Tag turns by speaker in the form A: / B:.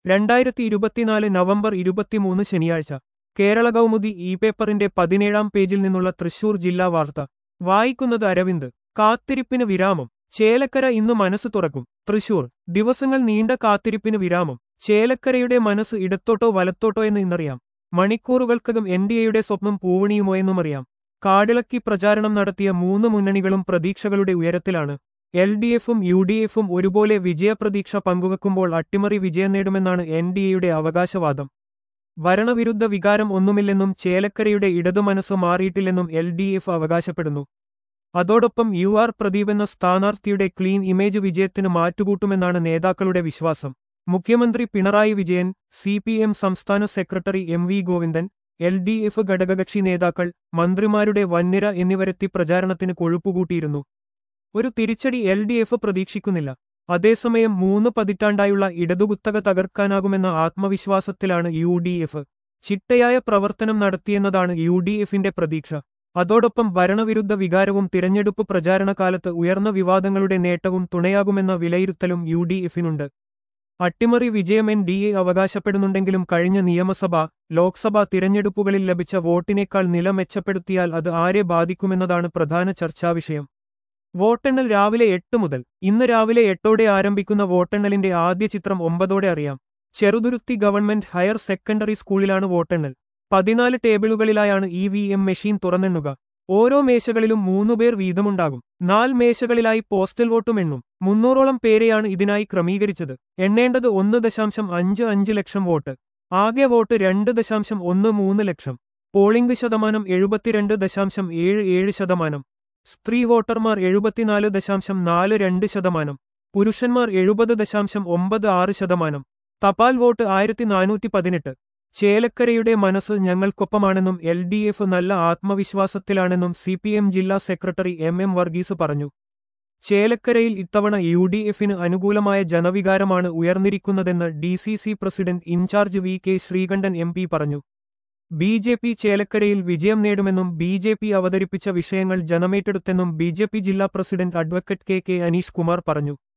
A: രണ്ടായിരത്തി ഇരുപത്തിനാല് നവംബർ ഇരുപത്തിമൂന്ന് ശനിയാഴ്ച കേരള കൗമുദി ഇ പേപ്പറിന്റെ പതിനേഴാം പേജിൽ നിന്നുള്ള തൃശൂർ ജില്ലാ വാർത്ത വായിക്കുന്നത് അരവിന്ദ് കാത്തിരിപ്പിന് വിരാമം ചേലക്കര ഇന്ന് മനസ്സ് തുറക്കും തൃശൂർ ദിവസങ്ങൾ നീണ്ട കാത്തിരിപ്പിന് വിരാമം ചേലക്കരയുടെ മനസ്സ് ഇടത്തോട്ടോ വലത്തോട്ടോ എന്ന് ഇന്നറിയാം മണിക്കൂറുകൾക്കകം എൻ ഡി എയുടെ സ്വപ്നം പൂവണിയുമോ എന്നുമറിയാം കാടിളക്കി പ്രചാരണം നടത്തിയ മൂന്ന് മുന്നണികളും പ്രതീക്ഷകളുടെ ഉയരത്തിലാണ് എൽ ഡി എഫും യു ഡി എഫും ഒരുപോലെ വിജയപ്രതീക്ഷ പങ്കുവെക്കുമ്പോൾ അട്ടിമറി വിജയം നേടുമെന്നാണ് എൻ ഡി എയുടെ അവകാശവാദം ഭരണവിരുദ്ധ വികാരം ഒന്നുമില്ലെന്നും ചേലക്കരയുടെ ഇടതുമനസ്സ് മാറിയിട്ടില്ലെന്നും എൽ ഡി എഫ് അവകാശപ്പെടുന്നു അതോടൊപ്പം യു ആർ പ്രദീപ് എന്ന സ്ഥാനാർത്ഥിയുടെ ക്ലീൻ ഇമേജ് വിജയത്തിന് മാറ്റുകൂട്ടുമെന്നാണ് നേതാക്കളുടെ വിശ്വാസം മുഖ്യമന്ത്രി Pinarayi Vijayan C P M സംസ്ഥാന secretary M V Govindan L D F ഘടകകക്ഷി നേതാക്കൾ മന്ത്രിമാരുടെ വൻനിര എന്നിവരെത്തി പ്രചാരണത്തിന് കൊഴുപ്പുകൂട്ടിയിരുന്നു ഒരു തിരിച്ചടി എൽ ഡി എഫ് പ്രതീക്ഷിക്കുന്നില്ല അതേസമയം മൂന്ന് പതിറ്റാണ്ടായുള്ള ഇടതുകുത്തക തകർക്കാനാകുമെന്ന ആത്മവിശ്വാസത്തിലാണ് യു ഡി എഫ് ചിട്ടയായ പ്രവർത്തനം നടത്തിയെന്നതാണ് യു ഡി എഫിന്റെ പ്രതീക്ഷ അതോടൊപ്പം ഭരണവിരുദ്ധ വികാരവും തിരഞ്ഞെടുപ്പ് പ്രചാരണകാലത്ത് ഉയർന്ന വിവാദങ്ങളുടെ നേട്ടവും തുണയാകുമെന്ന വിലയിരുത്തലും യു ഡി എഫിനുണ്ട് അട്ടിമറി വിജയം എൻ ഡി എ അവകാശപ്പെടുന്നുണ്ടെങ്കിലും കഴിഞ്ഞ നിയമസഭാ ലോക്സഭാ തിരഞ്ഞെടുപ്പുകളിൽ ലഭിച്ച വോട്ടിനേക്കാൾ നില മെച്ചപ്പെടുത്തിയാൽ അത് ആരെ ബാധിക്കുമെന്നതാണ് പ്രധാന ചർച്ചാവിഷയം വോട്ടെണ്ണൽ രാവിലെ എട്ട് മുതൽ ഇന്ന് രാവിലെ എട്ടോടെ ആരംഭിക്കുന്ന വോട്ടെണ്ണലിന്റെ ആദ്യ ചിത്രം ഒമ്പതോടെ അറിയാം ചെറുതുരുത്തി ഗവൺമെന്റ് ഹയർ സെക്കൻഡറി സ്കൂളിലാണ് വോട്ടെണ്ണൽ പതിനാല് ടേബിളുകളിലായാണ് ഇ വി എം മെഷീൻ തുറന്നെണ്ണുക ഓരോ മേശകളിലും മൂന്നുപേർ വീതമുണ്ടാകും നാല് മേശകളിലായി പോസ്റ്റൽ വോട്ടും എണ്ണും മുന്നൂറോളം പേരെയാണ് ഇതിനായി ക്രമീകരിച്ചത് എണ്ണേണ്ടത് ഒന്ന് ദശാംശം അഞ്ച് അഞ്ച് ലക്ഷം വോട്ട് ആകെ വോട്ട് രണ്ട് ദശാംശം ഒന്ന് മൂന്ന് ലക്ഷം പോളിംഗ് ശതമാനം എഴുപത്തിരണ്ട് ദശാംശം ഏഴ് ഏഴ് ശതമാനം സ്ത്രീ വോട്ടർമാർ എഴുപത്തിനാല് ദശാംശം നാല് രണ്ട് ശതമാനം പുരുഷന്മാർ എഴുപത് ദശാംശം ഒമ്പത് ആറ് ശതമാനം തപാൽ വോട്ട് ആയിരത്തി നാനൂറ്റി പതിനെട്ട് ചേലക്കരയുടെ മനസ്സ് ഞങ്ങൾക്കൊപ്പമാണെന്നും എൽ ഡി എഫ് നല്ല ആത്മവിശ്വാസത്തിലാണെന്നും സി പി എം ജില്ലാ സെക്രട്ടറി എം എം വർഗീസ് പറഞ്ഞു ചേലക്കരയിൽ ഇത്തവണ യു ഡി എഫിന് അനുകൂലമായ ജനവികാരമാണ് ഉയർന്നിരിക്കുന്നതെന്ന് D C C president in charge V K Sreekandan M P പറഞ്ഞു ബി ജെ പി ചേലക്കരയിൽ വിജയം നേടുമെന്നും ബി ജെ പി അവതരിപ്പിച്ച വിഷയങ്ങൾ ജനമേറ്റെടുത്തെന്നും ബി ജെ പി ജില്ലാ president advocate K K Aneesh Kumar പറഞ്ഞു